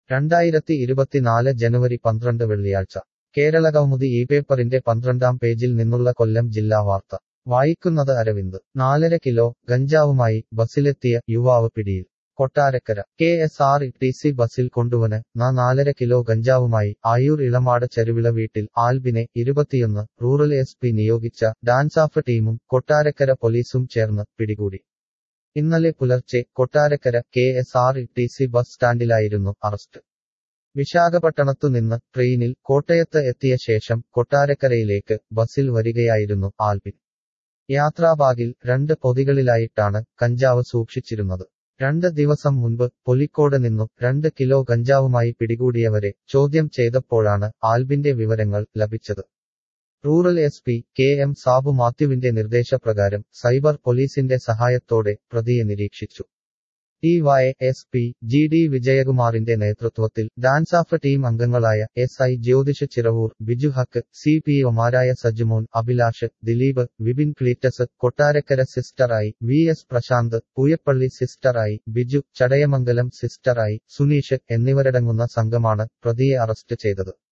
രണ്ടായിരത്തി ഇരുപത്തിനാല് ജനുവരി പന്ത്രണ്ട് വെള്ളിയാഴ്ച കേരളകൗമുദി ഈ പേപ്പറിന്റെ പന്ത്രണ്ടാം പേജിൽ നിന്നുള്ള കൊല്ലം ജില്ലാ വാർത്ത വായിക്കുന്നത് അരവിന്ദ് നാലര കിലോ ഗഞ്ചാവുമായി ബസ്സിലെത്തിയ യുവാവ് പിടിയിൽ Kottarakkara K S R T C ബസ്സിൽ കൊണ്ടുവന് ന നാലര കിലോ ഗഞ്ചാവുമായി ആയൂർ ഇളമാട് ചെരുവിള വീട്ടിൽ ആൽബിനെ ഇരുപത്തിയൊന്ന് റൂറൽ എസ് പി നിയോഗിച്ച ഡാൻസാഫ് ടീമും കൊട്ടാരക്കര പോലീസും ചേർന്ന് പിടികൂടി ഇന്നലെ പുലർച്ചെ Kottarakkara K S R T C bus സ്റ്റാൻഡിലായിരുന്നു അറസ്റ്റ് വിശാഖപട്ടണത്തുനിന്ന് ട്രെയിനിൽ കോട്ടയത്ത് എത്തിയ ശേഷം കൊട്ടാരക്കരയിലേക്ക് ബസ്സിൽ വരികയായിരുന്നു ആൽബിൻ യാത്രാബാഗിൽ രണ്ട് പൊതികളിലായിട്ടാണ് കഞ്ചാവ് സൂക്ഷിച്ചിരുന്നത് രണ്ട് ദിവസം മുൻപ് പൊലിക്കോട് നിന്നും രണ്ട് കിലോ ഗഞ്ചാവുമായി പിടികൂടിയവരെ ചോദ്യം ചെയ്തപ്പോഴാണ് ആൽബിന്റെ വിവരങ്ങൾ ലഭിച്ചത് rural S P K M Sabu മാത്യുവിന്റെ നിർദ്ദേശപ്രകാരം സൈബർ പോലീസിന്റെ സഹായത്തോടെ പ്രതിയെ നിരീക്ഷിച്ചു D Y S P G D വിജയകുമാറിന്റെ നേതൃത്വത്തിൽ ഡാൻസാഫ് ടീം അംഗങ്ങളായ S I Jyothish Chiravoor Biju Haq C P ഒമാരായ സജ്മോൻ അഭിലാഷ് ദിലീപ് വിപിൻ ക്ലീറ്റസ് കൊട്ടാരക്കര സിസ്റ്ററായി വി എസ് പ്രശാന്ത് പൂയപ്പള്ളി സിസ്റ്ററായി ബിജു ചടയമംഗലം സിസ്റ്ററായി സുനീഷ് എന്നിവരടങ്ങുന്ന സംഘമാണ് പ്രതിയെ അറസ്റ്റ് ചെയ്തത്